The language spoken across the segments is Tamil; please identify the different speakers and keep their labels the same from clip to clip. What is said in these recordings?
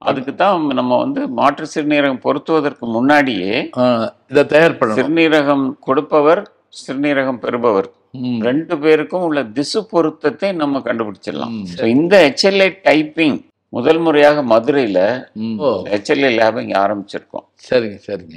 Speaker 1: அதுக்கு தான் நம்ம வந்து மாற்று சிறுநீரகம் பொருத்துவதற்கு முன்னாடியே
Speaker 2: ஆ, இதை தயார் பண்ணணும்
Speaker 1: சிறுநீரகம் கொடுப்பவர் சிறுநீரகம் பெறுபவர்
Speaker 2: ம்.
Speaker 1: ரெண்டு பேருக்கும் உள்ள திசு பொருத்தத்தை நம்ம கண்டுபிடிச்சிடலாம்
Speaker 2: ம்.
Speaker 1: So, இந்த ஹெச்எல்ஏ டைப்பிங் முதல் முறையாக மதுரையில
Speaker 2: ம். ஓ
Speaker 1: ஹெச்எல்ஏ லேப் இங்க ஆரம்பிச்சிருக்கோம்
Speaker 2: சரிங்க சரிங்க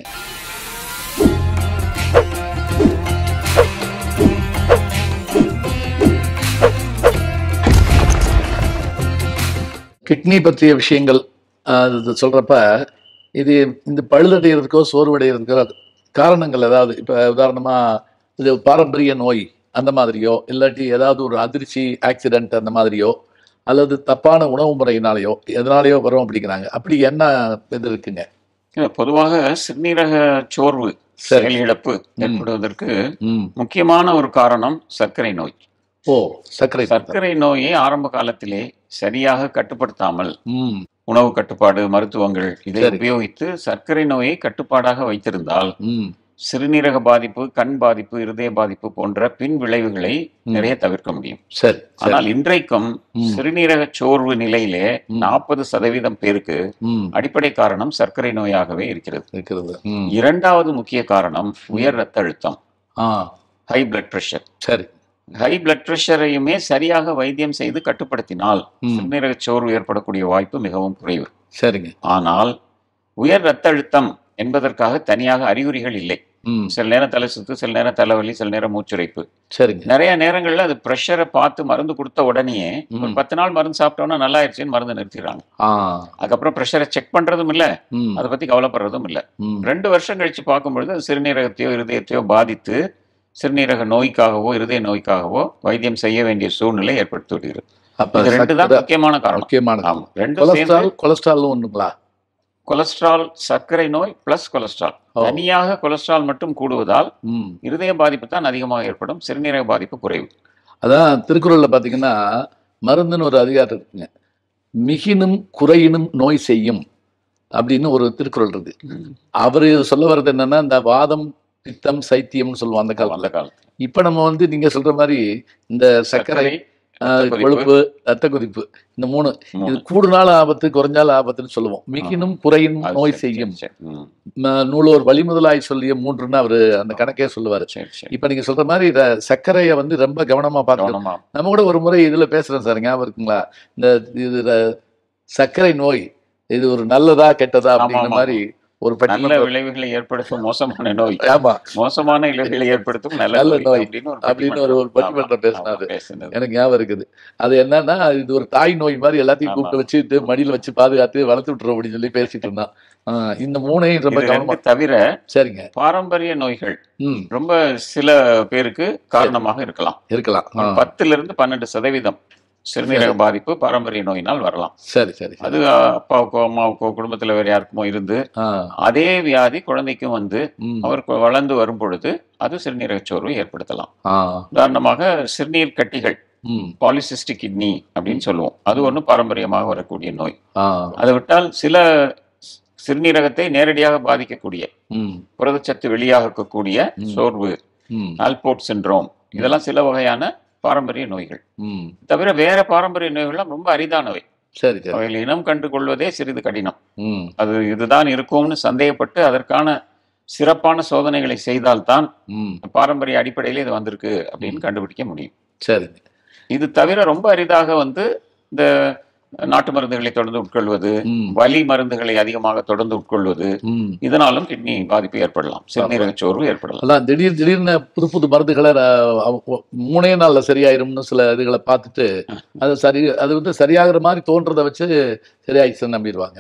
Speaker 2: கிட்னி பற்றிய விஷயங்கள் ஆஹ், இது சொல்றப்ப இது இந்த பழுதடைகிறதுக்கோ சோர்வடைகிறதுக்கோ காரணங்கள் ஏதாவது இப்போ உதாரணமா இது பாரம்பரிய நோய் அந்த மாதிரியோ இல்லாட்டி ஏதாவது ஒரு அதிர்ச்சி ஆக்சிடென்ட் அந்த மாதிரியோ அல்லது தப்பான உணவு முறையினாலேயோ எதனாலேயோ வரும் அப்படிங்கிறாங்க அப்படி என்ன இது இருக்குங்க
Speaker 1: இல்ல, பொதுவாக சிறுநீரக சோர்வு
Speaker 2: சரி.
Speaker 1: செயல் இழப்பு ஏற்படுவதற்கு
Speaker 2: ம்
Speaker 1: முக்கியமான ஒரு காரணம் சர்க்கரை நோய்
Speaker 2: ஓ சர்க்கரை
Speaker 1: சர்க்கரை நோயை ஆரம்ப காலத்திலே சரியாக கட்டுப்படுத்தாமல்
Speaker 2: ம்
Speaker 1: உணவு கட்டுப்பாடு மருத்துவங்கள் இதை
Speaker 2: சரி.
Speaker 1: உபயோகித்து சர்க்கரை நோயை கட்டுப்பாடாக வைத்திருந்தால்
Speaker 2: ம்
Speaker 1: சிறுநீரக பாதிப்பு கண் பாதிப்பு இருதய பாதிப்பு போன்ற பின் விளைவுகளை நிறைய தவிர்க்க முடியும்
Speaker 2: சரி சரி
Speaker 1: ஆனால் இன்றைக்கும்
Speaker 2: ம்.
Speaker 1: சிறுநீரக சோர்வு நிலையிலே
Speaker 2: ம்.
Speaker 1: நாற்பது சதவீதம் பேருக்கு
Speaker 2: ம்
Speaker 1: அடிப்படை காரணம் சர்க்கரை நோயாகவே இருக்கிறது
Speaker 2: இருக்கிறது ம்
Speaker 1: இரண்டாவது முக்கிய காரணம் உயர் ரத்த அழுத்தம்
Speaker 2: ஆ
Speaker 1: ஹை பிளட் பிரஷர்
Speaker 2: சரி
Speaker 1: ஹை பிளட் பிரஷரையுமே சரியாக வைத்தியம் செய்து கட்டுப்படுத்தினால்
Speaker 2: ம்.
Speaker 1: சிறுநீரக சோர்வு ஏற்படக்கூடிய வாய்ப்பு மிகவும் குறைவு
Speaker 2: சரிங்க
Speaker 1: ஆனால் உயர் ரத்த அழுத்தம் என்பதற்காக தனியாக அறிகுறிகள் இல்லை
Speaker 2: ம்
Speaker 1: சில நேரம் தலை சுத்து சில நேரம் தலைவலி சில நேரம் மூச்சுரைப்பு
Speaker 2: சரிங்க
Speaker 1: நிறைய நேரங்கள்ல அது ப்ரெஷரை பார்த்து மருந்து கொடுத்த உடனேயே ஒரு
Speaker 2: ம்.
Speaker 1: பத்து நாள் மருந்து சாப்பிட்டோம்னா நல்லா ஆயிடுச்சுன்னு மருந்து நிறுத்திடுறாங்க
Speaker 2: ஆ
Speaker 1: அதுக்கப்புறம் ப்ரெஷரை செக் பண்றதும் இல்ல
Speaker 2: ம்
Speaker 1: அதை பத்தி கவலைப்படுறதும் இல்ல
Speaker 2: ம்
Speaker 1: ரெண்டு வருஷம் கழிச்சு பார்க்கும்பொழுது அது சிறுநீரகத்தையோ இருதயத்தையோ பாதித்து சிறுநீரக நோய்க்காகவோ இருதய நோய்க்காகவோ வைத்தியம் செய்ய வேண்டிய சூழ்நிலை ஏற்படுத்தி விடுகிறது
Speaker 2: அப்ப
Speaker 1: இது ரெண்டு தான்
Speaker 2: சர்க்கரை
Speaker 1: முக்கியமான காரணம்
Speaker 2: முக்கியமானது
Speaker 1: ஆமா ரெண்டும் சேர்ந்து
Speaker 2: கொலஸ்ட்ரால் கொலஸ்ட்ராலும் ஒண்ணுங்களா
Speaker 1: கொலஸ்ட்ரால் சர்க்கரை நோய் பிளஸ் கொலஸ்ட்ரால்
Speaker 2: ஓ.
Speaker 1: தனியாக கொலஸ்ட்ரால் மட்டும் கூடுவதால்
Speaker 2: ம்
Speaker 1: இருதய பாதிப்பு தான் அதிகமாக ஏற்படும் சிறுநீரக பாதிப்பு குறைவு
Speaker 2: அதான் திருக்குறள்ல பாத்தீங்கன்னா மருந்துன்னு ஒரு அதிகாரம் இருக்குங்க மிகினும் குறையினும் நோய் செய்யும் அப்படின்னு ஒரு திருக்குறள் இருக்கு அவரு சொல்ல வர்றது என்னன்னா இந்த வாதம் பித்தம் சைத்தியம்னு சொல்லுவோம் அந்த
Speaker 1: அந்த
Speaker 2: காலத்துல
Speaker 1: காலத்துல
Speaker 2: இப்ப நம்ம வந்து நீங்க சொல்ற மாதிரி இந்த சர்க்கரை ஆஹ்,
Speaker 1: ரத்த கொதிப்பு,
Speaker 2: கொழுப்பு ரத்த கொதிப்பு இந்த மூணு
Speaker 1: மூணு.
Speaker 2: இது கூடுநாள் ஆபத்து குறைஞ்சால் ஆபத்துன்னு சொல்லுவோம் மிகினும் குறையினும்
Speaker 1: அது
Speaker 2: நோய்
Speaker 1: சரி,
Speaker 2: செய்யும்
Speaker 1: சரி, சரி. ம்,
Speaker 2: ம- நூலோர் வழிமுதலாய் சொல்லிய மூன்றுன்னு அவரு அந்த கணக்கே சொல்லுவாரு
Speaker 1: சரி, சரி.
Speaker 2: இப்ப நீங்க சொல்ற மாதிரி ர- சர்க்கரையை வந்து ரொம்ப கவனமா பார்த்துக்கணும்
Speaker 1: கவனமா
Speaker 2: நம்ம கூட ஒரு முறை இதுல பேசுறோம் சார் ஞாபகம் இருக்குங்களா இந்த இது ர- சர்க்கரை நோய் இது ஒரு நல்லதா கெட்டதா அப்படிங்கிற
Speaker 1: ஆமா.
Speaker 2: மாதிரி ஒரு
Speaker 1: நல்ல
Speaker 2: பட்டியல
Speaker 1: விளைவுகளை ஏற்படுத்தும் மோசமான நோய்
Speaker 2: ஆமா
Speaker 1: மோசமான விளைவுகளை ஏற்படுத்தும் நல்ல
Speaker 2: நல்ல
Speaker 1: நோய்
Speaker 2: நோய்.
Speaker 1: அப்படின்னு ஒரு
Speaker 2: அப்படின்னு ஒரு- ஒரு
Speaker 1: பட்டிமன்றம்.
Speaker 2: பட்டிமன்றம்
Speaker 1: ஆமா,
Speaker 2: பேசினாரு.
Speaker 1: ஆமா, பேசினது.
Speaker 2: எனக்கு ஞாபகம் இருக்குது அது என்னன்னா இது ஒரு தாய் நோய் மாதிரி எல்லாத்தையும்
Speaker 1: ஆமா.
Speaker 2: கூப்பிட்டு வச்சுட்டு மடியில வச்சு பாதுகாத்து வளர்த்து விட்டுரும் அப்படின்னு சொல்லி பேசிட்டு இருந்தான் ஆஹ் இந்த மூணையும் ரொம்ப
Speaker 1: இது
Speaker 2: கவனமா
Speaker 1: ரெண்டு தவிர
Speaker 2: சரிங்க
Speaker 1: பாரம்பரிய நோய்கள்
Speaker 2: ம்
Speaker 1: ரொம்ப சில பேருக்கு காரணமாக இருக்கலாம்
Speaker 2: இருக்கலாம் ஆ,
Speaker 1: பத்துல இருந்து பன்னெண்டு சதவீதம் சிறுநீரக பாதிப்பு பாரம்பரிய நோயினால் வரலாம்
Speaker 2: சரி சரி சரி
Speaker 1: அது அப்பாவுக்கோ அம்மாவுக்கோ குடும்பத்துல வேற யாருக்குமோ இருந்து
Speaker 2: ஆ,
Speaker 1: அதே வியாதி குழந்தைக்கும் வந்து
Speaker 2: ம்,
Speaker 1: அவர் கு- வளர்ந்து வரும் பொழுது அது சிறுநீரக சோர்வை ஏற்படுத்தலாம்
Speaker 2: ஆ,
Speaker 1: உதாரணமாக சிறுநீர் கட்டிகள்
Speaker 2: ம்,
Speaker 1: பாலிசிஸ்டிக் கிட்னி அப்படின்னு சொல்லுவோம் அது ஒன்று பாரம்பரியமாக வரக்கூடிய நோய்
Speaker 2: ஆ,
Speaker 1: அதை விட்டால் சில சி- சிறுநீரகத்தை நேரடியாக பாதிக்கக்கூடிய
Speaker 2: ம்,
Speaker 1: புரதச்சத்து வெளியாகக்கூடிய
Speaker 2: ம்.
Speaker 1: சோர்வு
Speaker 2: ம்,
Speaker 1: ஆல்போர்ட் சிண்ட்ரோம் இதெல்லாம் சில வகையான பாரம்பரிய நோய்கள்
Speaker 2: ம்.
Speaker 1: தவிர வேற பாரம்பரிய நோய்கள்லாம் ரொம்ப அரிதானவை
Speaker 2: சரி சரி
Speaker 1: அவைகள் இனம் கண்டு கொள்வதே சிறிது கடினம்
Speaker 2: ம்,
Speaker 1: அது இதுதான் இருக்கும்னு சந்தேகப்பட்டு அதற்கான சிறப்பான சோதனைகளை செய்தால்தான்
Speaker 2: ம்,
Speaker 1: பாரம்பரிய அடிப்படையில் இது வந்திருக்கு அப்படின்னு கண்டுபிடிக்க முடியும்
Speaker 2: சரிங்க
Speaker 1: இது தவிர ரொம்ப அரிதாக வந்து இந்த நாட்டு மருந்துகளை தொடர்ந்து உட்கொள்வது
Speaker 2: ம்,
Speaker 1: வலி மருந்துகளை அதிகமாக தொடர்ந்து உட்கொள்வது
Speaker 2: ம்.
Speaker 1: இதனாலும் கிட்னி பாதிப்பு ஏற்படலாம் சிறுநீரக சோர்வு ஏற்படலாம்
Speaker 2: அதான் திடீர் திடீர்னு புது புது மருந்துகளை நான் அவ- மூணே நாள்ல சரியாயிரும்னு சில இதுகளை பார்த்துட்டு அது சரி அது வந்து சரியாகிற மாதிரி தோன்றதை வச்சு சரியாயிடுச்சுன்னு நம்பிடுவாங்க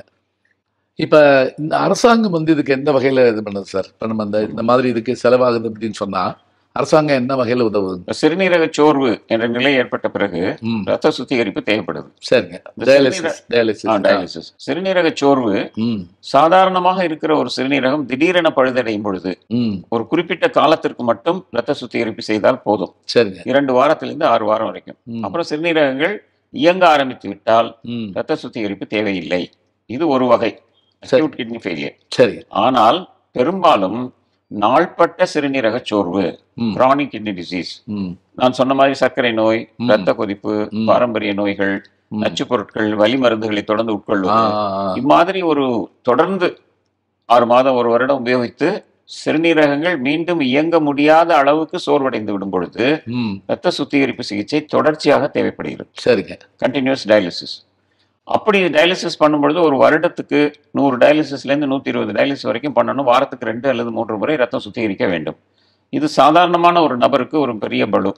Speaker 2: இப்ப இந்த அரசாங்கம் வந்து இதுக்கு எந்த வகையில இது பண்ணுது சார் இப்ப நம்ம இந்த இந்த மாதிரி இதுக்கு செலவாகுது அப்படின்னு சொன்னா அரசாங்கம் என்ன வகையில உதவுது
Speaker 1: சிறுநீரக சோர்வு என்ற நிலை ஏற்பட்ட பிறகு
Speaker 2: ம்
Speaker 1: ரத்த சுத்திகரிப்பு தேவைப்படுது
Speaker 2: சரிங்க
Speaker 1: இந்த
Speaker 2: டயாலிசிஸ்
Speaker 1: ஆ,
Speaker 2: டயாலிசிஸ்
Speaker 1: டயாலிசிஸ் சிறுநீரக சோர்வு
Speaker 2: ம்
Speaker 1: சாதாரணமாக இருக்கிற ஒரு சிறுநீரகம் திடீரென பழுதடையும் பொழுது
Speaker 2: ம்
Speaker 1: ஒரு குறிப்பிட்ட காலத்திற்கு மட்டும் ரத்த சுத்திகரிப்பு செய்தால் போதும்
Speaker 2: சரிங்க
Speaker 1: இரண்டு வாரத்திலிருந்து ஆறு வாரம் வரைக்கும்
Speaker 2: ம்
Speaker 1: அப்புறம் சிறுநீரகங்கள் இயங்க ஆரம்பித்து விட்டால்
Speaker 2: ம்
Speaker 1: ரத்த சுத்திகரிப்பு தேவையில்லை இது ஒரு வகை
Speaker 2: சரி.
Speaker 1: acute kidney failure
Speaker 2: சரி
Speaker 1: ஆனால் பெரும்பாலும் நாள்பட்ட சிறுநீரக சோர்வு
Speaker 2: ம்
Speaker 1: chronic kidney disease
Speaker 2: ம்
Speaker 1: நான் சொன்ன மாதிரி சர்க்கரை நோய்
Speaker 2: ம்.
Speaker 1: இரத்த கொதிப்பு
Speaker 2: ம்.
Speaker 1: பாரம்பரிய நோய்கள்
Speaker 2: ம்.
Speaker 1: நச்சுப் பொருட்கள் வலி மருந்துகளை தொடர்ந்து
Speaker 2: ஆ,
Speaker 1: உட்கொள்வது
Speaker 2: ஆ, ஆ.
Speaker 1: இம்மாதிரி ஒரு தொடர்ந்து ஆறு மாதம் ஒரு வருடம் உபயோகித்து சிறுநீரகங்கள் மீண்டும் இயங்க முடியாத அளவுக்கு சோர்வடைந்து விடும் பொழுது
Speaker 2: ம்
Speaker 1: இரத்த சுத்திகரிப்பு சிகிச்சை தொடர்ச்சியாக தேவைப்படுகிறது
Speaker 2: சரிங்க
Speaker 1: கண்டினியூஸ் டயாலிசிஸ் அப்படி டயாலிசிஸ் பண்ணும்பொழுது ஒரு வருடத்துக்கு நூறு டயாலிசிஸ்லேருந்து நூற்றி இருபது டயாலிசிஸ் வரைக்கும் பண்ணணும் வாரத்துக்கு ரெண்டு அல்லது மூன்று முறை ரத்தம் சுத்திகரிக்க வேண்டும் இது சாதாரணமான ஒரு நபருக்கு ஒரு பெரிய பலு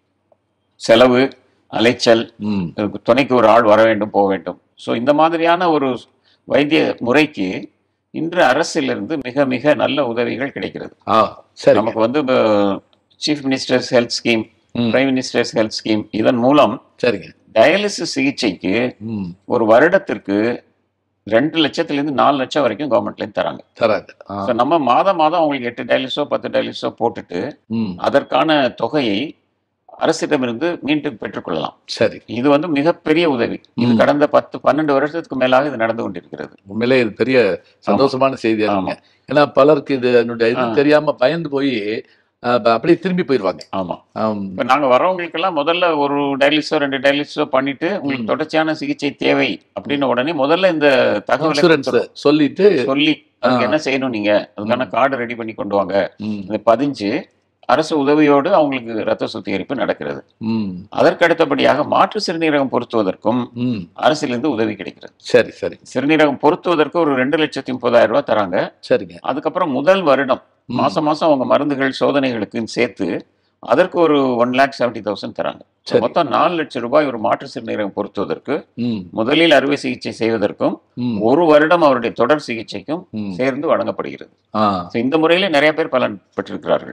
Speaker 1: செலவு அலைச்சல்
Speaker 2: ம்
Speaker 1: இதுக்கு துணைக்கு ஒரு ஆள் வர வேண்டும் போக வேண்டும் ஸோ இந்த மாதிரியான ஒரு வைத்திய முறைக்கு இன்று அரசிலிருந்து மிக மிக நல்ல உதவிகள் கிடைக்கிறது
Speaker 2: ஆ சரி
Speaker 1: நமக்கு வந்து சீஃப் மினிஸ்டர்ஸ் ஹெல்த் ஸ்கீம்
Speaker 2: ம்
Speaker 1: பிரைம் மினிஸ்டர்ஸ் ஹெல்த் ஸ்கீம் இதன் மூலம்
Speaker 2: சரிங்க
Speaker 1: டயாலிசிஸ் சிகிச்சைக்கு
Speaker 2: ம்
Speaker 1: ஒரு வருடத்திற்கு ரெண்டு லட்சத்துலேருந்து நாலு லட்சம் வரைக்கும் கவர்மெண்ட்லேருந்து தராங்க
Speaker 2: தராங்க ஆ
Speaker 1: ஸோ நம்ம மாதம் மாதம் அவங்களுக்கு எட்டு டயாலிஸோ பத்து டயாலிஸோ போட்டுட்டு
Speaker 2: ம்
Speaker 1: அதற்கான தொகையை அரசிடமிருந்து மீண்டும் பெற்றுக்கொள்ளலாம்
Speaker 2: சரி
Speaker 1: இது வந்து மிகப்பெரிய உதவி இது
Speaker 2: ம்.
Speaker 1: கடந்த பத்து பன்னெண்டு வருஷத்துக்கு மேலாக இது நடந்து கொண்டிருக்கிறது
Speaker 2: உண்மையிலே இது பெரிய சந்தோஷமான செய்தியா
Speaker 1: ஆமா.
Speaker 2: இருக்குங்க ஏன்னா பலருக்கு இது என்னுடைய இது
Speaker 1: ஆ.
Speaker 2: தெரியாம பயந்து போய் அப்படியே திரும்பி போயிடுவாங்க
Speaker 1: ஆமா
Speaker 2: ஆம்,
Speaker 1: இப்போ நாங்க வரவங்களுக்கெல்லாம் முதல்ல ஒரு டயாலிஸோ ரெண்டு டயாலிஸோ பண்ணிட்டு உங்களுக்கு
Speaker 2: ம்.
Speaker 1: தொடர்ச்சியான சிகிச்சை தேவை அப்படின்னு உடனே முதல்ல இந்த தகவலை
Speaker 2: இன்சூரன்ஸ் சொல்லிட்டு
Speaker 1: சொல்லி அதுக்கு
Speaker 2: ஆ.
Speaker 1: என்ன செய்யணும் நீங்க அதுக்கான
Speaker 2: ம்.
Speaker 1: கார்டு ரெடி பண்ணி கொண்டு வாங்க
Speaker 2: ம்,
Speaker 1: இதை பதிஞ்சு அரசு உதவியோடு அவங்களுக்கு ரத்த சுத்திகரிப்பு நடக்கிறது
Speaker 2: ம்,
Speaker 1: அதற்கு அடுத்தபடியாக மாற்று சிறுநீரகம் பொருத்துவதற்கும்
Speaker 2: ம்.
Speaker 1: அரசிலிருந்து உதவி கிடைக்கிறது
Speaker 2: சரி சரி
Speaker 1: சிறுநீரகம் பொருத்துவதற்கு ஒரு ரெண்டு லட்சத்தி முப்பதாயிரம் ரூபாய் தராங்க
Speaker 2: சரிங்க
Speaker 1: அதுக்கப்புறம் முதல் வருடம்
Speaker 2: ம்,
Speaker 1: மாசம் மாசம் அவங்க மருந்துகள் சோதனைகளுக்குன்னு சேர்த்து அதற்கு ஒரு ஒன் லேக் செவன்டி தௌசண்ட் தராங்க
Speaker 2: சரி.
Speaker 1: மொத்தம் நாலு லட்சம் ரூபாய் ஒரு மாற்று சிறுநீரகம் பொருத்துவதற்கு
Speaker 2: ம்,
Speaker 1: முதலில் அறுவை சிகிச்சை செய்வதற்கும்
Speaker 2: ம்,
Speaker 1: ஒரு வருடம் அவருடைய தொடர் சிகிச்சைக்கும்
Speaker 2: ம்.
Speaker 1: சேர்ந்து வழங்கப்படுகிறது
Speaker 2: ஆ.
Speaker 1: So, இந்த முறையில நிறைய பேர் பலன் பெற்றிருக்கிறார்கள்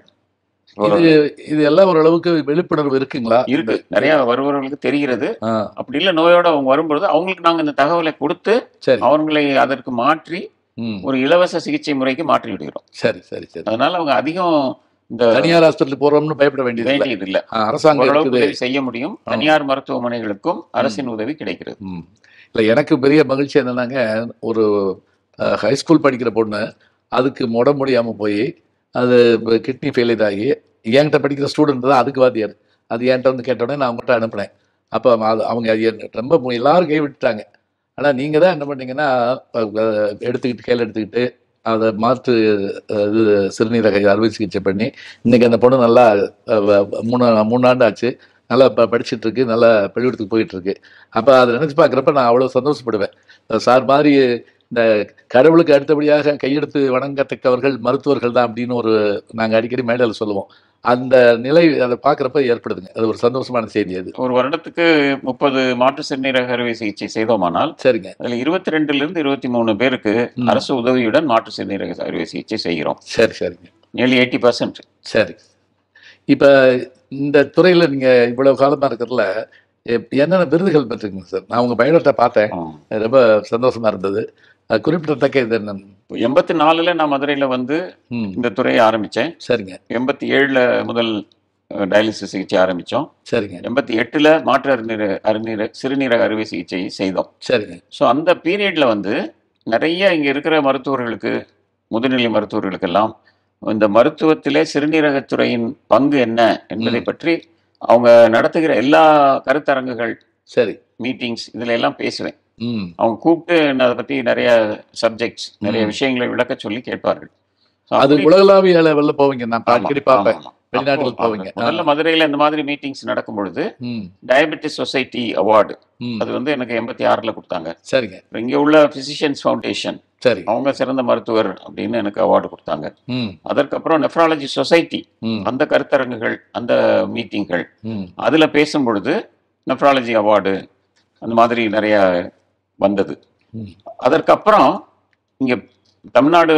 Speaker 2: இது இது எல்லாம் ஓரளவுக்கு விழிப்புணர்வு இருக்குங்களா
Speaker 1: இருக்கு நிறைய வருபவர்களுக்கு தெரிகிறது
Speaker 2: ஆ,
Speaker 1: அப்படி இல்லை நோயோட அவங்க வரும்பொழுது அவங்களுக்கு நாங்க இந்த தகவலை கொடுத்து
Speaker 2: சரி
Speaker 1: அவங்களை அதற்கு மாற்றி
Speaker 2: ம்,
Speaker 1: ஒரு இலவச சிகிச்சை முறைக்கு மாற்றி விடுகிறோம்
Speaker 2: சரி சரி சரி
Speaker 1: அதனால அவங்க அதிகம் இந்த
Speaker 2: தனியார் ஹாஸ்பிட்டல் போறோம்னு பயப்பட வேண்டியது இல்லை
Speaker 1: வேண்டியது இல்லை
Speaker 2: ஆ, அரசாங்கம்
Speaker 1: ஓரளவுக்கு
Speaker 2: இருக்குது
Speaker 1: உதவி செய்ய முடியும் தனியார் மருத்துவமனைகளுக்கும் அரசின் உதவி கிடைக்கிறது
Speaker 2: ம். இல்ல எனக்கு பெரிய மகிழ்ச்சி என்னன்னாங்க ஒரு ஹைஸ்கூல் படிக்கிற பொண்ணு அதுக்கு முட முடியாம போய் அது கிட்னி ஃபெயிலியர் ஆகி என்கிட்ட படிக்கிற ஸ்டூடெண்ட் தான் அதுக்கு வாத்தியார் அது என்கிட்ட வந்து கேட்டோடனே நான் அவங்ககிட்ட அனுப்புனேன் அப்போ அது அவங்க அது என்ன- ரொம்ப மு- எல்லாரும் கை விட்டுட்டாங்க ஆனால் நீங்கள் தான் என்ன பண்ணீங்கன்னா அஹ், அஹ், எடுத்துக்கிட்டு கையில் எடுத்துக்கிட்டு அதை மாற்று அஹ், இது சிறுநீரக அறுவை சிகிச்சை பண்ணி இன்னைக்கு அந்த பொண்ணு நல்லா அஹ், வ- மூணு மூணு ஆண்டு ஆச்சு நல்லா ப படிச்சுட்டு இருக்கு நல்லா பள்ளிக்கூடத்துக்கு போயிட்டு இருக்கு அப்போ அதை நினச்சி பார்க்குறப்ப நான் அவ்வளோ சந்தோஷப்படுவேன் சார் மாதிரி இந்த கடவுளுக்கு அடுத்தபடியாக கையெடுத்து வணங்கத்தக்கவர்கள் மருத்துவர்கள் தான் அப்படின்னு ஒரு நாங்கள் அடிக்கடி மேடையில் சொல்லுவோம் அந்த நிலை அதை பார்க்குறப்ப ஏற்படுதுங்க அது ஒரு சந்தோஷமான செய்தி அது
Speaker 1: ஒரு வருடத்துக்கு முப்பது மாற்று சிறுநீரக அறுவை சிகிச்சை செய்தோமானால்
Speaker 2: சரிங்க
Speaker 1: அதுல இருபத்தி ரெண்டுல இருந்து இருபத்தி மூணு பேருக்கு
Speaker 2: ம்.
Speaker 1: அரசு உதவியுடன் மாற்று சிறுநீரக அறுவை சிகிச்சை செய்கிறோம்
Speaker 2: சரி சரிங்க
Speaker 1: நியர்லி எயிட்டி பர்சன்ட்
Speaker 2: சரி இப்போ இந்த துறையில் நீங்கள் இவ்வளவு காலமாக இருக்கிறதுல எப்- என்னென்ன விருதுகள் பெற்றிருக்கீங்க சார் நான் உங்கள் பயோடேட்டா பார்த்தேன் ரொம்ப சந்தோஷமா இருந்தது அது குறிப்பிடத்தக்க இது என்ன
Speaker 1: எண்பத்தி நாலுல நான் மதுரையில வந்து
Speaker 2: ம்
Speaker 1: இந்த துறையை ஆரம்பிச்சேன்
Speaker 2: சரிங்க
Speaker 1: எண்பத்தி ஏழுல முதல் டயாலிசிஸ் சிகிச்சை ஆரம்பிச்சோம்
Speaker 2: சரிங்க
Speaker 1: எண்பத்தி எட்டுல மாற்று அருநீர அருநீர சிறுநீரக அறுவை சிகிச்சை செய்தோம்
Speaker 2: சரிங்க
Speaker 1: ஸோ அந்த பீரியட்ல வந்து நிறைய இங்க இருக்கிற மருத்துவர்களுக்கு முதுநிலை மருத்துவர்களுக்கெல்லாம் இந்த மருத்துவத்திலே சிறுநீரகத்துறையின் பங்கு என்ன என்பதை
Speaker 2: ம்.
Speaker 1: பற்றி அவங்க நடத்துகிற எல்லா கருத்தரங்குகள்
Speaker 2: சரி
Speaker 1: மீட்டிங்ஸ் இதுல எல்லாம் பேசுவேன்
Speaker 2: ம்
Speaker 1: அவங்க கூப்பிட்டு நான் அதை பத்தி நிறைய சப்ஜெக்ட்ஸ் நிறைய
Speaker 2: ம்.
Speaker 1: விஷயங்களை விளக்க சொல்லி கேட்பார்கள் So,
Speaker 2: அது
Speaker 1: அப்படி-
Speaker 2: உலகளாவிய லெவல்ல போவீங்க நான்
Speaker 1: ஆமா,
Speaker 2: அடிக்கடி பார்ப்பேன்
Speaker 1: ஆமா, ஆமா.
Speaker 2: வெளிநாட்டுக்கு
Speaker 1: அப்போ,
Speaker 2: போவீங்க.
Speaker 1: முதல்ல மதுரையில இந்த மாதிரி மீட்டிங்ஸ் நடக்கும் பொழுது
Speaker 2: ம்
Speaker 1: டயபெட்டிஸ் சொசைட்டி அவார்டு
Speaker 2: ம்
Speaker 1: அது வந்து எனக்கு எண்பத்தி ஆறுல கொடுத்தாங்க
Speaker 2: சரிங்க
Speaker 1: அப்புறம் இங்க உள்ள பிசிஷியன்ஸ் ஃபவுண்டேஷன்
Speaker 2: சரி
Speaker 1: அவங்க சிறந்த மருத்துவர் அப்படின்னு எனக்கு அவார்டு கொடுத்தாங்க
Speaker 2: ம்
Speaker 1: அதற்கப்புறம் நெஃப்ராலஜி சொசைட்டி
Speaker 2: ம்
Speaker 1: அந்த கருத்தரங்குகள் அந்த மீட்டிங்கள்
Speaker 2: ம்
Speaker 1: அதுல பேசும் பொழுது நெஃப்ராலஜி அவார்டு அந்த மாதிரி நிறைய வந்தது
Speaker 2: ம்.
Speaker 1: அதற்கப்புறம் இங்க தமிழ்நாடு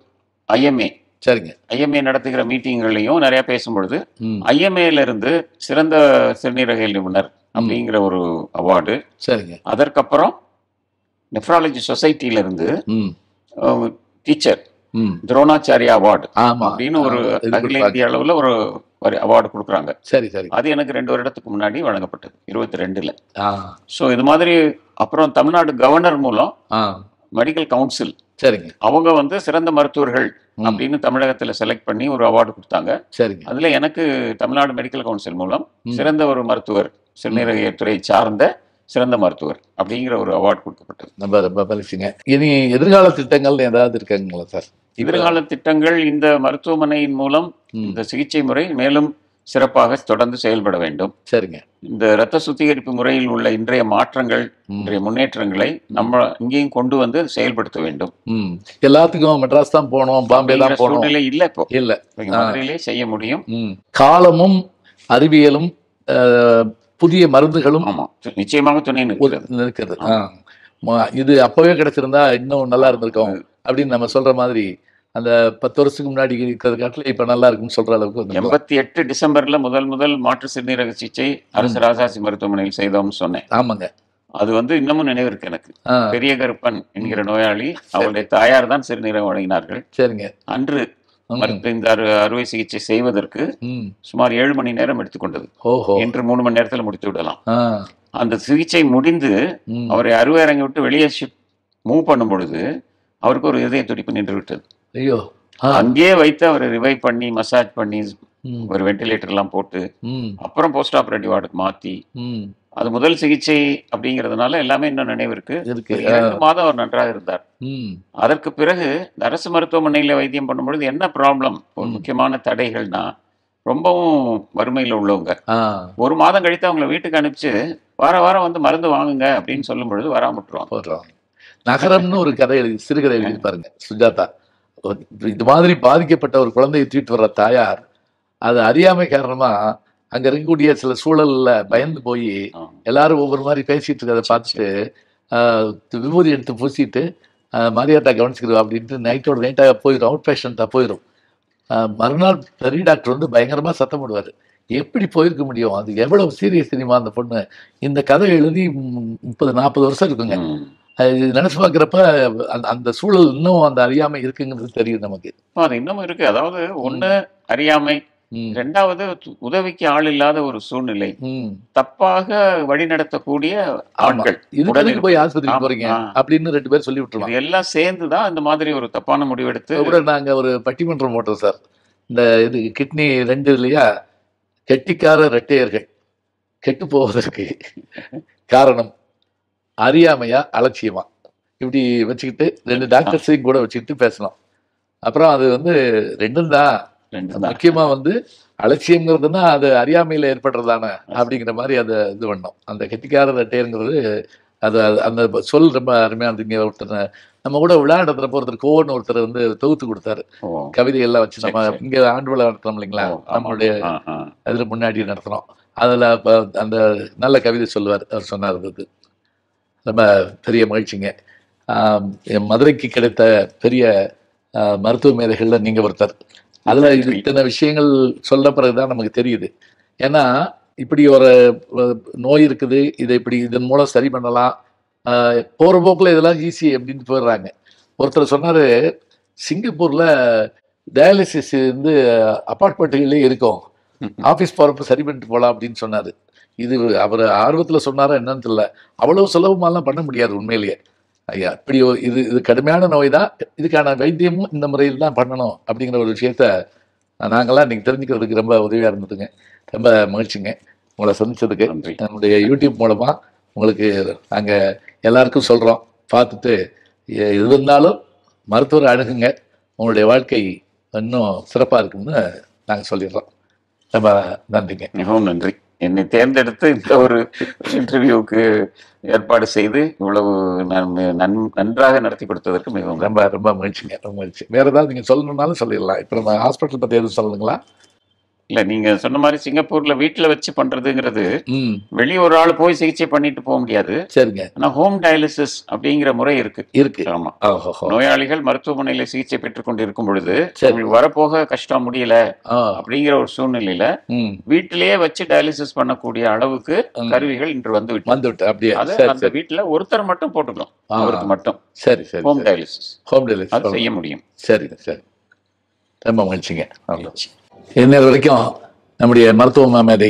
Speaker 1: ஐஎம்ஏ
Speaker 2: சரிங்க
Speaker 1: ஐஎம்ஏ நடத்துகிற மீட்டிங்களையும் நிறைய பேசும்பொழுது
Speaker 2: ம்
Speaker 1: ஐஎம்ஏல இருந்து சிறந்த சிறுநீரக நிபுணர் அப்படிங்கிற ஒரு அவார்டு
Speaker 2: சரிங்க
Speaker 1: அதற்கப்புறம் நெஃப்ராலஜி சொசைட்டில இருந்து
Speaker 2: ம்
Speaker 1: டீச்சர்
Speaker 2: ம்
Speaker 1: துரோணாச்சாரியா அவார்டு
Speaker 2: ஆமா
Speaker 1: அப்படின்னு ஒரு
Speaker 2: ஆமா, இது
Speaker 1: அகில
Speaker 2: கொடுப்பாங்க.
Speaker 1: இந்திய அளவுல ஒரு ஒரு அவார்டு கொடுக்குறாங்க
Speaker 2: சரி சரி
Speaker 1: அது எனக்கு ரெண்டு வருடத்துக்கு முன்னாடி வழங்கப்பட்டது இருபத்தி ரெண்டுல
Speaker 2: ஆ
Speaker 1: ஸோ இது மாதிரி அப்புறம் தமிழ்நாடு கவர்னர் மூலம்
Speaker 2: ஆ
Speaker 1: மெடிக்கல் கவுன்சில்
Speaker 2: சரிங்க
Speaker 1: அவங்க வந்து சிறந்த மருத்துவர்கள்
Speaker 2: ம்.
Speaker 1: அப்படின்னு தமிழகத்துல செலக்ட் பண்ணி ஒரு அவார்டு கொடுத்தாங்க
Speaker 2: சரிங்க
Speaker 1: அதுல எனக்கு தமிழ்நாடு மெடிக்கல் கவுன்சில் மூலம்
Speaker 2: ம்.
Speaker 1: சிறந்த ஒரு மருத்துவர் சிறுநீரகத்துறை சார்ந்த சிறந்த மருத்துவர் அப்படிங்கிற ஒரு அவார்டு கொடுக்கப்பட்டது
Speaker 2: ரொம்ப ரொம்ப பரிசுங்க இனி எதிர்கால திட்டங்கள் ஏதாவது இருக்காங்களா சார்
Speaker 1: எதிர்கால திட்டங்கள் இந்த மருத்துவமனையின் மூலம்
Speaker 2: ம்,
Speaker 1: இந்த சிகிச்சை முறை மேலும் சிறப்பாக தொடர்ந்து செயல்பட வேண்டும்
Speaker 2: சரிங்க
Speaker 1: இந்த இரத்த சுத்திகரிப்பு முறையில் உள்ள இன்றைய மாற்றங்கள்
Speaker 2: ம்,
Speaker 1: இன்றைய முன்னேற்றங்களை நம்ம இங்கேயும் கொண்டு வந்து செயல்படுத்த வேண்டும்
Speaker 2: ம். எல்லாத்துக்கும் மெட்ராஸ் தான் போகணும் பாம்பே தான்
Speaker 1: அப்படிங்கிற
Speaker 2: போகணும்
Speaker 1: சூழ்நிலை இல்லை இப்போ
Speaker 2: இல்ல
Speaker 1: இங்க மதுரையிலே செய்ய முடியும்
Speaker 2: ம். காலமும் அறிவியலும் அஹ், புதிய மருந்துகளும்
Speaker 1: ஆமா து- நிச்சயமாக துணை நிற்கிறது
Speaker 2: இருக்கிறது ஆ. ம- இது அப்பவே கிடைச்சிருந்தா இன்னும் நல்லா இருந்திருக்கும் அப்படின்னு நம்ம சொல்ற மாதிரி அந்த பத்து வருஷத்துக்கு முன்னாடி இருக்கிறது காட்டில இப்ப நல்லா இருக்குன்னு சொல்ற அளவுக்கு வந்திருக்கோம்.
Speaker 1: எண்பத்தி எட்டு டிசம்பர்ல முதல் முதல் மாற்று சிறுநீரக சிகிச்சை அரசு ராசாசி மருத்துவமனையில் செய்தோம்னு சொன்னேன்
Speaker 2: ஆமாங்க
Speaker 1: அது வந்து இன்னமும் நினைவு இருக்கு எனக்கு
Speaker 2: ஆ,
Speaker 1: பெரிய கருப்பன் என்கிற நோயாளி அவருடைய தாயார் தான் சிறுநீரகம் வழங்கினார்கள்
Speaker 2: சரிங்க
Speaker 1: அன்று
Speaker 2: ம்,
Speaker 1: மருத்துவ இந்த அறு அறுவை சிகிச்சை செய்வதற்கு
Speaker 2: ம்.
Speaker 1: சுமார் ஏழு மணி நேரம் எடுத்துக்கொண்டது
Speaker 2: ஓஹோ
Speaker 1: இன்று மூணு மணி நேரத்தில் முடித்து விடலாம்
Speaker 2: ஆ,
Speaker 1: அந்த சிகிச்சை முடிந்து
Speaker 2: ம்.
Speaker 1: அவரை அறுவை அரங்கை விட்டு வெளியே ஷிஃப்ட் மூவ் பண்ணும் பொழுது அவருக்கு ஒரு இதய துடிப்பு நின்று விட்டது
Speaker 2: ஐயோ ஆ,
Speaker 1: அங்கேயே வைத்து அவரை ரிவைவ் பண்ணி மசாஜ் பண்ணி
Speaker 2: ம்,
Speaker 1: ஒரு வெண்டிலேட்டர் எல்லாம் போட்டு
Speaker 2: ம்,
Speaker 1: அப்புறம் போஸ்ட் ஆபரேட்டிவ் வார்டுக்கு மாத்தி
Speaker 2: ம்.
Speaker 1: அது முதல் சிகிச்சை அப்படிங்கிறதுனால எல்லாமே இன்னும் நினைவு இருக்கு
Speaker 2: இருக்கு
Speaker 1: ஒரு
Speaker 2: ஆ,
Speaker 1: இரண்டு மாதம் அவர் நன்றாக இருந்தார்
Speaker 2: ம்,
Speaker 1: அதற்கு பிறகு இந்த அரசு மருத்துவமனையில வைத்தியம் பண்ணும்பொழுது என்ன ப்ராப்ளம் ஒரு
Speaker 2: ம்.
Speaker 1: முக்கியமான தடைகள்னா ரொம்பவும் வறுமையில் உள்ளவங்க
Speaker 2: ஆ,
Speaker 1: ஒரு மாதம் கழித்து அவங்கள வீட்டுக்கு அனுப்பிச்சு வார வாரம் வந்து மருந்து வாங்குங்க அப்படின்னு சொல்லும் பொழுது வராம விட்டுருவாங்க
Speaker 2: போடுறோம் நகரம்னு ஒரு கதை எழுதி சிறுகதை எழுதி பாருங்க சுஜாதா ஒரு- இது மாதிரி பாதிக்கப்பட்ட ஒரு குழந்தையை தூக்கிட்டு வர்ற தாயார் அது அறியாமை காரணமா அங்க இருக்கக்கூடிய சில சூழல்ல பயந்து போய்
Speaker 1: ஆ.
Speaker 2: எல்லாரும் ஒவ்வொரு மாதிரி பேசிட்டு இருக்கிறத பார்த்துட்டு ஆஹ், விபூதி எடுத்து பூசிட்டு ஆஹ், மாரியாத்தா கவனிச்சுக்கிறோம் அப்படின்ட்டு நைட்டோட நைட்டாக போயிடும் அவுட் பேஷண்ட்டாக போயிடும் ஆஹ், மறுநாள் பெரிய டாக்டர் வந்து பயங்கரமா சத்தம் போடுவார் எப்படி போயிருக்க முடியும் அது எவ்வளவு சீரியஸ் சினிமா அந்த பொண்ணு இந்த கதை எழுதி ம், முப்பது நாற்பது வருஷம் இருக்குங்க
Speaker 1: ம்.
Speaker 2: அது நினைச்சு பார்க்குறப்ப அந்த அந்த சூழல் இன்னும் அந்த அறியாமை இருக்குங்கிறது தெரியும் நமக்கு
Speaker 1: அது இன்னமும் இருக்கு அதாவது ஒண்ணு அறியாமை
Speaker 2: ம்,
Speaker 1: ரெண்டாவது து- உதவிக்கு ஆள் இல்லாத ஒரு சூழ்நிலை
Speaker 2: ம்.
Speaker 1: தப்பாக வழிநடத்தக்கூடிய
Speaker 2: ஆமா
Speaker 1: ஆட்கள்
Speaker 2: இதுக்கு
Speaker 1: உடனே
Speaker 2: எதுக்கு போய் ஆஸ்பத்திரிக்கு
Speaker 1: ஆமா,
Speaker 2: போறீங்க
Speaker 1: ஆ.
Speaker 2: அப்படின்னு ரெண்டு பேர் சொல்லி விட்டுருவாங்க
Speaker 1: இது எல்லாம் சேர்ந்து தான் இந்த மாதிரி ஒரு தப்பான முடிவெடுத்து
Speaker 2: இப்ப கூட நாங்க ஒரு பட்டிமன்றம் போட்டோம் சார் இந்த இது கிட்னி ரெண்டு இல்லையா கெட்டிக்கார ரெட்டையர்கள் கெட்டு போவதற்கு காரணம் அறியாமையா அலட்சியமா இப்படி வச்சுக்கிட்டு ரெண்டு டாக்டர்ஸையும் கூட வச்சுக்கிட்டு பேசணும் அப்புறம் அது வந்து ரெண்டும் தான்
Speaker 1: ரெண்டு தான்.
Speaker 2: முக்கியமா வந்து அலட்சியம்ங்கிறதுனா அது அறியாமையில ஏற்படுறதானே அப்படிங்கிற மாதிரி அதை இது பண்ணோம் அந்த கெட்டிக்கார ரெட்டையருங்கிறது அது அது- அந்த சொல் ரொம்ப அருமையானது இங்க ஒருத்தர் நம்ம கூட விளையாடுறதுல ஒருத்தர் கோவன் ஒருத்தர் வந்து தொகுத்து கொடுத்தாரு
Speaker 1: ஓ,
Speaker 2: கவிதைகள்லாம் வச்சு நம்ம
Speaker 1: சரி, சரி.
Speaker 2: இங்க ஆண்டு விழா நடத்துறோம் இல்லைங்களா
Speaker 1: ஓ, ஆமா.
Speaker 2: நம்மளுடைய
Speaker 1: ஆ, ஆ.
Speaker 2: இதுல முன்னாடி நடத்துறோம் அதுல அப்ப அந்த நல்ல கவிதை சொல்லுவார் அவர் சொன்னார் அது ரொம்ப பெரிய மகிழ்ச்சிங்க ஆம், என் மதுரைக்கு கிடைத்த பெரிய ஆ, மருத்துவ மேதைகள்ல நீங்க ஒருத்தர் அதுல இது இத்தனை விஷயங்கள் சொல்ல பிறகுதான் நமக்கு தெரியுது ஏன்னா இப்படி ஒரு அஹ், நோய் இருக்குது இதை இப்படி இதன் மூலம் சரி பண்ணலாம் ஆஹ், போற போக்குல இதெல்லாம் ஈஸி அப்படின்னு போயிடுறாங்க ஒருத்தர் சொன்னாரு சிங்கப்பூர்ல டயாலிசிஸ் வந்து அப்பார்ட்மெண்ட்டுகளே இருக்கும் ஆஃபீஸ் போறப்ப சரி பண்ணிட்டு போகலாம் அப்படின்னு சொன்னாரு இது அவர் ஆர்வத்துல சொன்னாரா என்னன்னு தெரியல அவ்வளவு சுலபமாலாம் பண்ண முடியாது உண்மையிலேயே ஐயா இப்படி ஒரு இது இது கடுமையான நோய் தான் இதுக்கான வைத்தியமும் இந்த முறையில் தான் பண்ணணும் அப்படிங்கிற ஒரு விஷயத்த நாங்களாம் இன்னைக்கு தெரிஞ்சுக்கிறதுக்கு ரொம்ப உதவியா இருந்ததுங்க ரொம்ப மகிழ்ச்சிங்க உங்களை சந்திச்சதுக்கு
Speaker 1: நன்றி
Speaker 2: நம்முடைய யூடியூப் மூலமா உங்களுக்கு நாங்க எல்லாருக்கும் சொல்றோம் பார்த்துட்டு எ- எது இருந்தாலும் மருத்துவரை அணுகுங்க உங்களுடைய வாழ்க்கை இன்னும் சிறப்பா இருக்கும்னு நாங்க சொல்லிடுறோம் ரொம்ப நன்றிங்க
Speaker 1: மிகவும் நன்றி என்னை தேர்ந்தெடுத்து இந்த ஒரு இன்டர்வியூக்கு ஏற்பாடு செய்து இவ்வளவு நன்- நன்- நன்றாக நடத்தி கொடுத்ததற்கு மிகவும் நன்றி.
Speaker 2: ரொம்ப ரொம்ப மகிழ்ச்சிங்க ரொம்ப மகிழ்ச்சி வேற ஏதாவது நீங்க சொல்லணும்னாலும் சொல்லிடலாம் இப்போ நம்ம ஹாஸ்பிட்டல் பத்தி எதுவும் சொல்லணுங்களா
Speaker 1: இல்ல நீங்க சொன்ன மாதிரி சிங்கப்பூர்ல வீட்டுல வச்சு பண்றதுங்கிறது
Speaker 2: ம்
Speaker 1: வெளிய ஒரு ஆள் போய் சிகிச்சை பண்ணிட்டு போக முடியாது
Speaker 2: சரிங்க
Speaker 1: ஆனா ஹோம் டயாலிசிஸ் அப்படிங்கிற முறை இருக்கு
Speaker 2: இருக்கு
Speaker 1: ஆமா
Speaker 2: ஓஹோ
Speaker 1: நோயாளிகள் மருத்துவமனையில சிகிச்சை பெற்றுக்கொண்டு இருக்கும் பொழுது
Speaker 2: சரி
Speaker 1: அவங்களுக்கு வரப்போக கஷ்டம் முடியல
Speaker 2: ஆ
Speaker 1: அப்படிங்கிற ஒரு சூழ்நிலையில
Speaker 2: ம்
Speaker 1: வீட்டிலேயே வச்சு டயாலிசிஸ் பண்ணக்கூடிய அளவுக்கு
Speaker 2: ம்.
Speaker 1: கருவிகள் இன்று வந்து விட்டது
Speaker 2: வந்துவிட்டு அப்படியே
Speaker 1: அது
Speaker 2: சரி
Speaker 1: அந்த
Speaker 2: சரி
Speaker 1: வீட்டுல ஒருத்தர் மட்டும் போட்டுக்கலாம்
Speaker 2: ஆ.
Speaker 1: அவருக்கு மட்டும்
Speaker 2: சரி சரி
Speaker 1: ஹோம்
Speaker 2: சரி
Speaker 1: டயாலிசிஸ்
Speaker 2: ஹோம்
Speaker 1: அது
Speaker 2: டெலிவரி
Speaker 1: செய்ய முடியும்
Speaker 2: சரி சரி ரொம்ப மகிழ்ச்சிங்க நல்லது. இந்நேரம் வரைக்கும் நம்முடைய மருத்துவ மேதை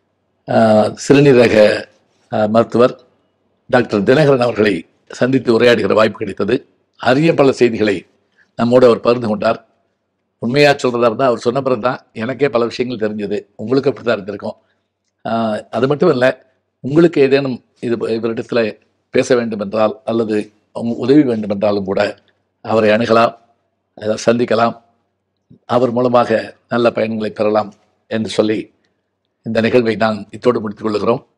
Speaker 2: ஆஹ், சிறுநீரக ஆஹ், மருத்துவர் டாக்டர் தினகரன் அவர்களை சந்தித்து உரையாடுகிற வாய்ப்பு கிடைத்தது அரிய பல செய்திகளை நம்மோடு அவர் பகிர்ந்து கொண்டார் உண்மையாக சொல்கிறதா இருந்தால் அவர் சொன்ன பிறகு தான் எனக்கே பல விஷயங்கள் தெரிஞ்சது உங்களுக்கு அப்படி தான் இருந்திருக்கும் ஆஹ், அது மட்டும் இல்லை உங்களுக்கு ஏதேனும் இது இவரிடத்தில் பேச வேண்டும் என்றால் அல்லது அவங்க உதவி வேண்டும் என்றாலும் கூட அவரை அணுகலாம் அதை சந்திக்கலாம் அவர் மூலமாக நல்ல பயன்களை பெறலாம் என்று சொல்லி இந்த நிகழ்வை நான் இத்தோடு முடித்துக் கொள்கிறோம்